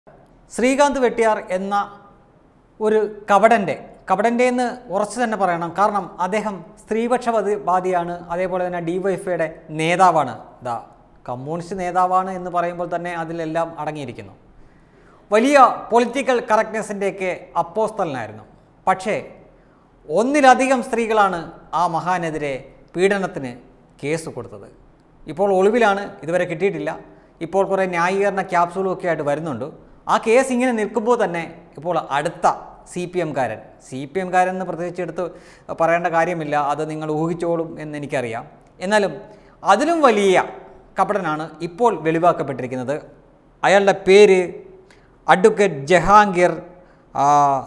ശ്രീകാന്ത് വെട്ടിയാർ എന്ന ഒരു കപടൻ്റെ കപടൻ്റെ എന്ന് ഉറച്ചു തന്നെ പറയണം കാരണം അദ്ദേഹം സ്ത്രീപക്ഷവാദി വാദിയാണ് അതേപോലെ തന്നെ ഡിവൈഫൈയുടെ നേതാവാണ് ദാ കമ്മ്യൂണിസ്റ്റ് നേതാവാണ് എന്ന് പറയുമ്പോൾ തന്നെ അതിലെല്ലാം അടങ്ങിയിരിക്കുന്നു വലിയ പൊളിറ്റിക്കൽ കറക്റ്റ്നെസ്സിൻ്റെയൊക്കെ അപ്പോസ്തലനായിരുന്നു പക്ഷേ ഒന്നിലധികം സ്ത്രീകളാണ് ആ മഹാനെതിരെ പീഡനത്തിന് കേസ് കൊടുത്തത് ഇപ്പോൾ ഒളിവിലാണ് ഇതുവരെ കിട്ടിയിട്ടില്ല ഇപ്പോൾ കുറേ ന്യായീകരണ ക്യാപ്സൂളും ഒക്കെ ആയിട്ട് വരുന്നുണ്ട് ആ കേസ് ഇങ്ങനെ നിൽക്കുമ്പോൾ തന്നെ ഇപ്പോൾ അടുത്ത സി പി എംകാരൻ സി പി എംകാരൻ എന്ന് പ്രത്യേകിച്ച് എടുത്ത് പറയേണ്ട കാര്യമില്ല അത് നിങ്ങൾ ഊഹിച്ചോളും എന്ന് എനിക്കറിയാം എന്നാലും അതിലും വലിയ കപടനാണ് ഇപ്പോൾ വെളിവാക്കപ്പെട്ടിരിക്കുന്നത് അയാളുടെ പേര് അഡ്വക്കേറ്റ് ജഹാംഗീർ ആ,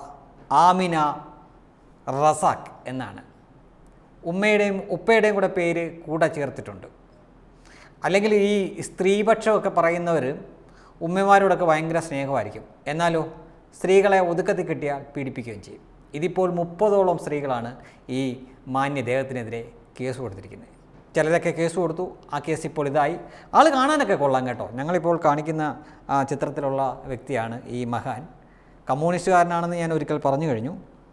ആമിന റസാഖ് എന്നാണ് ഉമ്മയുടെയും ഉപ്പയുടെയും കൂടെ പേര് കൂടെ ചേർത്തിട്ടുണ്ട് അല്ലെങ്കിൽ ഈ സ്ത്രീപക്ഷമൊക്കെ പറയുന്നവർ ഉമ്മമാരോടൊക്കെ ഭയങ്കര സ്നേഹമായിരിക്കും എന്നാലോ സ്ത്രീകളെ ഒതുക്കത്തിൽ കിട്ടിയാൽ പീഡിപ്പിക്കുകയും ചെയ്യും ഇതിപ്പോൾ മുപ്പതോളം സ്ത്രീകളാണ് ഈ മാന്യ ദേഹത്തിനെതിരെ കേസ് കൊടുത്തിരിക്കുന്നത് ചിലരൊക്കെ കേസ് കൊടുത്തു ആ കേസ് ഇപ്പോൾ ഇതായി ആൾ കാണാനൊക്കെ കൊള്ളാം കേട്ടോ ഞങ്ങളിപ്പോൾ കാണിക്കുന്ന ആ, ചിത്രത്തിലുള്ള വ്യക്തിയാണ് ഈ മഹാൻ കമ്മ്യൂണിസ്റ്റുകാരനാണെന്ന് ഞാൻ ഒരിക്കൽ പറഞ്ഞു കഴിഞ്ഞു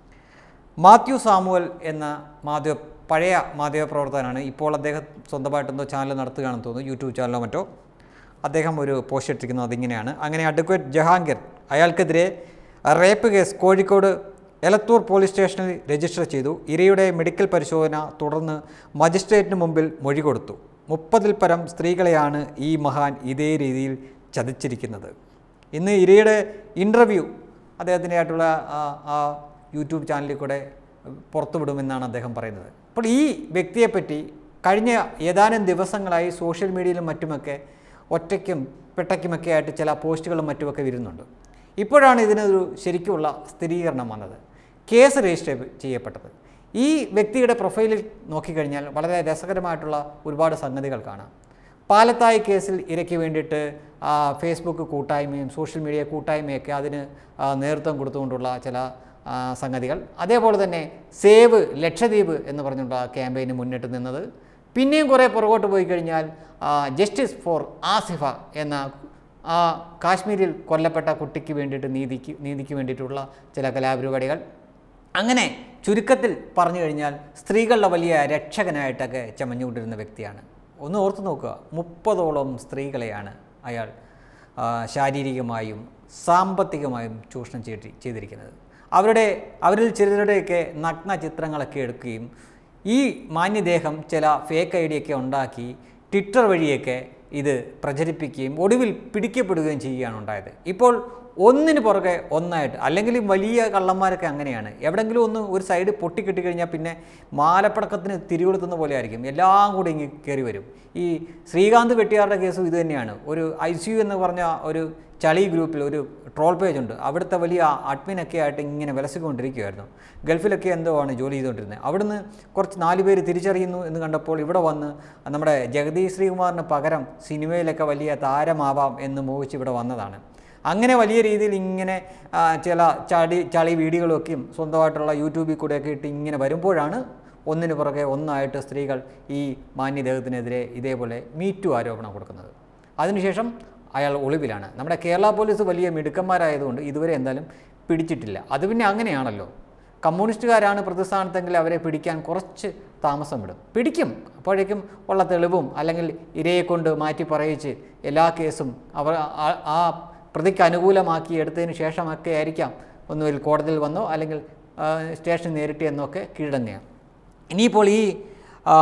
മാത്യു സാമുവൽ എന്ന മാധ്യമ പഴയ മാധ്യമപ്രവർത്തകനാണ് ഇപ്പോൾ അദ്ദേഹം സ്വന്തമായിട്ടെന്തോ ചാനൽ നടത്തുകയാണെന്ന് തോന്നുന്നു യൂട്യൂബ് ചാനലോ മറ്റോ അദ്ദേഹം ഒരു പോസ്റ്റ് ഇട്ടിരിക്കുന്നത് അതിങ്ങനെയാണ് അങ്ങനെ അഡ്വക്കേറ്റ് ജഹാംഗീർ അയാൾക്കെതിരെ rape case Kozhikode Elathur police സ്റ്റേഷനിൽ രജിസ്റ്റർ ചെയ്തു ഇരയുടെ മെഡിക്കൽ പരിശോധന തുടർന്ന് മജിസ്ട്രേറ്റിന് മുമ്പിൽ മൊഴി കൊടുത്തു മുപ്പതിൽ പരം സ്ത്രീകളെയാണ് ഈ മഹാൻ ഇതേ രീതിയിൽ ചതിച്ചിരിക്കുന്നത് ഇന്ന് ഇരയുടെ ഇൻ്റർവ്യൂ അദ്ദേഹത്തിൻ്റെ ആയിട്ടുള്ള ആ ആ യൂട്യൂബ് ചാനലിൽ കൂടെ പുറത്തുവിടുമെന്നാണ് അദ്ദേഹം പറയുന്നത് അപ്പോൾ ഈ വ്യക്തിയെപ്പറ്റി കഴിഞ്ഞ ഏതാനും ദിവസങ്ങളായി സോഷ്യൽ മീഡിയയിലും മറ്റുമൊക്കെ ഒറ്റയ്ക്കും പെട്ടയ്ക്കുമൊക്കെ ആയിട്ട് ചില പോസ്റ്റുകളും മറ്റുമൊക്കെ വരുന്നുണ്ട് ഇപ്പോഴാണ് ഇതിനൊരു ശരിക്കുമുള്ള സ്ഥിരീകരണം വന്നത് കേസ് രജിസ്റ്റർ ചെയ്യപ്പെട്ടത് ഈ വ്യക്തിയുടെ പ്രൊഫൈലിൽ നോക്കിക്കഴിഞ്ഞാൽ വളരെ രസകരമായിട്ടുള്ള ഒരുപാട് സംഗതികൾ കാണാം പാലത്തായി കേസിൽ ഇരയ്ക്ക് വേണ്ടിയിട്ട് ആ, ഫേസ്ബുക്ക് കൂട്ടായ്മയും സോഷ്യൽ മീഡിയ കൂട്ടായ്മയൊക്കെ അതിന് ആ, നേതൃത്വം കൊടുത്തുകൊണ്ടുള്ള ചില ആ, സംഗതികൾ അതേപോലെ തന്നെ സേവ് ലക്ഷദ്വീപ് എന്ന് പറഞ്ഞുള്ള ക്യാമ്പയിന് മുന്നിട്ട് നിന്നത് പിന്നെയും കുറേ പുറകോട്ട് പോയി കഴിഞ്ഞാൽ ജസ്റ്റിസ് ഫോർ ആസിഫ എന്ന ആ കാശ്മീരിൽ കൊല്ലപ്പെട്ട കുട്ടിക്ക് വേണ്ടിയിട്ട് നീതിക്ക് നീതിക്ക് വേണ്ടിയിട്ടുള്ള ചില കലാപരിപാടികൾ അങ്ങനെ ചുരുക്കത്തിൽ പറഞ്ഞു കഴിഞ്ഞാൽ സ്ത്രീകളുടെ വലിയ രക്ഷകനായിട്ടൊക്കെ ചമഞ്ഞുകൊണ്ടിരുന്ന വ്യക്തിയാണ് ഒന്ന് ഓർത്ത് നോക്കുക മുപ്പതോളം സ്ത്രീകളെയാണ് അയാൾ ആ, ശാരീരികമായും സാമ്പത്തികമായും ചൂഷണം ചെയ്തി ചെയ്തിരിക്കുന്നത് അവരുടെ അവരിൽ ചിലരുടെയൊക്കെ നഗ്ന ചിത്രങ്ങളൊക്കെ എടുക്കുകയും ഈ മാന്യദേഹം ചില ഫേക്ക് ഐ ഡിയൊക്കെ ഉണ്ടാക്കി ട്വിറ്റർ വഴിയൊക്കെ ഇത് പ്രചരിപ്പിക്കുകയും ഒടുവിൽ പിടിക്കപ്പെടുകയും ചെയ്യുകയാണ് ഉണ്ടായത് ഇപ്പോൾ ഒന്നിന് പുറകെ ഒന്നായിട്ട് അല്ലെങ്കിൽ ഈ വലിയ കള്ളന്മാരൊക്കെ അങ്ങനെയാണ് എവിടെങ്കിലും ഒന്ന് ഒരു സൈഡ് പൊട്ടിക്കിട്ടിക്കഴിഞ്ഞാൽ പിന്നെ മാലപ്പടക്കത്തിന് തിരികൊളുത്തുന്ന പോലെ ആയിരിക്കും എല്ലാം കൂടി ഇങ്ങ് കയറി വരും ഈ ശ്രീകാന്ത് വെട്ടിയാറുടെ കേസും ഇത് തന്നെയാണ് ഒരു ഐ സി യു എന്ന് പറഞ്ഞ ഒരു ചളി ഗ്രൂപ്പിൽ ഒരു ട്രോൾ പേജ് ഉണ്ട് അവിടുത്തെ വലിയ അഡ്മിനൊക്കെ ആയിട്ട് ഇങ്ങനെ വിലസിക്കൊണ്ടിരിക്കുകയായിരുന്നു ഗൾഫിലൊക്കെ എന്തോ ആണ് ജോലി ചെയ്തുകൊണ്ടിരുന്നത് അവിടുന്ന് കുറച്ച് നാല് പേര് തിരിച്ചറിയുന്നു എന്ന് കണ്ടപ്പോൾ ഇവിടെ വന്ന് നമ്മുടെ ജഗദീഷ് ശ്രീകുമാറിന് പകരം സിനിമയിലൊക്കെ വലിയ താരമാവാം എന്ന് മോഹിച്ച് ഇവിടെ വന്നതാണ് അങ്ങനെ വലിയ രീതിയിൽ ഇങ്ങനെ ആ, ചില ചളി ചളി വീഡിയോകളൊക്കെയും സ്വന്തമായിട്ടുള്ള യൂട്യൂബിൽ കൂടെയൊക്കെ ഇട്ട് ഇങ്ങനെ വരുമ്പോഴാണ് ഒന്നിന് പുറകെ ഒന്നായിട്ട് സ്ത്രീകൾ ഈ മാന്യദേഹത്തിനെതിരെ ഇതേപോലെ മീറ്റു ആരോപണം കൊടുക്കുന്നത് അതിനുശേഷം അയാൾ ഒളിവിലാണ് നമ്മുടെ കേരള പോലീസ് വലിയ മിടുക്കന്മാരായതുകൊണ്ട് ഇതുവരെ എന്തായാലും പിടിച്ചിട്ടില്ല അത് പിന്നെ അങ്ങനെയാണല്ലോ കമ്മ്യൂണിസ്റ്റുകാരാണ് പ്രതിസ്ഥാനത്തെങ്കിൽ അവരെ പിടിക്കാൻ കുറച്ച് താമസം വിടും പിടിക്കും അപ്പോഴേക്കും ഉള്ള തെളിവും അല്ലെങ്കിൽ ഇരയെ കൊണ്ട് മാറ്റി പറയിച്ച് എല്ലാ കേസും അവർ ആ- ആ പ്രതിക്ക് അനുകൂലമാക്കി എടുത്തതിന് ശേഷമൊക്കെ ആയിരിക്കാം ഒന്നുകിൽ കോടതിയിൽ വന്നോ അല്ലെങ്കിൽ ആ, സ്റ്റേഷൻ നേരിട്ട് എന്നൊക്കെ കീഴടങ്ങുകയാണ് ഇനിയിപ്പോൾ ഈ ആ,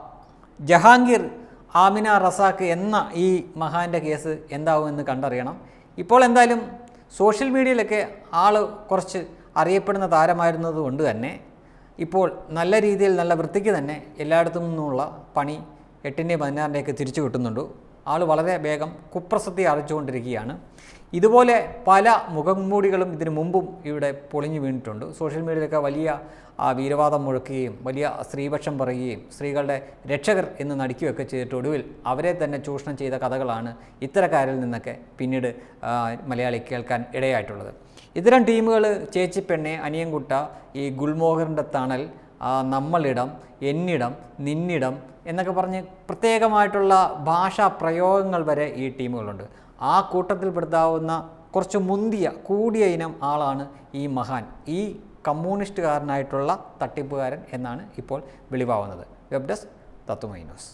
ജഹാംഗീർ ആമിന റസാഖ് എന്ന ഈ മഹാൻ്റെ കേസ് എന്താവുമെന്ന് കണ്ടറിയണം ഇപ്പോൾ എന്തായാലും സോഷ്യൽ മീഡിയയിലൊക്കെ ആൾ കുറച്ച് അറിയപ്പെടുന്ന താരമായിരുന്നത് കൊണ്ട് തന്നെ ഇപ്പോൾ നല്ല രീതിയിൽ നല്ല വൃത്തിക്ക് തന്നെ എല്ലായിടത്തു നിന്നുമുള്ള പണി എട്ടിൻ്റെയും പതിനാറിൻ്റെയൊക്കെ തിരിച്ചു കിട്ടുന്നുണ്ട് ആൾ വളരെ വേഗം കുപ്രസക്തി അറിയിച്ചുകൊണ്ടിരിക്കുകയാണ് ഇതുപോലെ പല മുഖംമൂടികളും ഇതിനു മുമ്പും ഇവിടെ പൊളിഞ്ഞു വീണിട്ടുണ്ട് സോഷ്യൽ മീഡിയയിലൊക്കെ വലിയ ആ, വീരവാദം മുഴക്കുകയും വലിയ സ്ത്രീപക്ഷം പറയുകയും സ്ത്രീകളുടെ രക്ഷകർ എന്ന് നടിക്കുകയൊക്കെ ചെയ്തിട്ട് ഒടുവിൽ അവരെ തന്നെ ചൂഷണം ചെയ്ത കഥകളാണ് ഇത്തരക്കാരിൽ നിന്നൊക്കെ പിന്നീട് ആ, മലയാളി കേൾക്കാൻ ഇടയായിട്ടുള്ളത് ഇത്തരം ടീമുകൾ ചേച്ചിപ്പെണ്ണെ അനിയൻകുട്ട ഈ ഗുൽമോഹറിൻ്റെ തണൽ ആ, നമ്മളിടം എന്നിടം നിന്നിടം എന്നൊക്കെ പറഞ്ഞ് പ്രത്യേകമായിട്ടുള്ള ഭാഷാ പ്രയോഗങ്ങൾ വരെ ഈ ടീമുകളുണ്ട് ആ കൂട്ടത്തിൽപ്പെടുത്താവുന്ന കുറച്ച് മുന്തിയ കൂടിയ ഇനം ആളാണ് ഈ മഹാൻ ഈ കമ്മ്യൂണിസ്റ്റുകാരനായിട്ടുള്ള തട്ടിപ്പുകാരൻ എന്നാണ് ഇപ്പോൾ വെളിവാകുന്നത് വെബ് ഡെസ്ക് തത്വമൈ ന്യൂസ്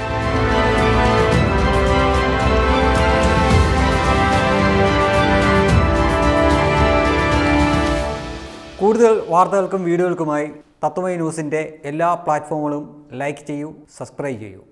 കൂടുതൽ വാർത്തകൾക്കും വീഡിയോകൾക്കുമായി തത്വമൈ ന്യൂസിൻ്റെ എല്ലാ പ്ലാറ്റ്ഫോമുകളും ലൈക്ക് ചെയ്യൂ സബ്സ്ക്രൈബ് ചെയ്യൂ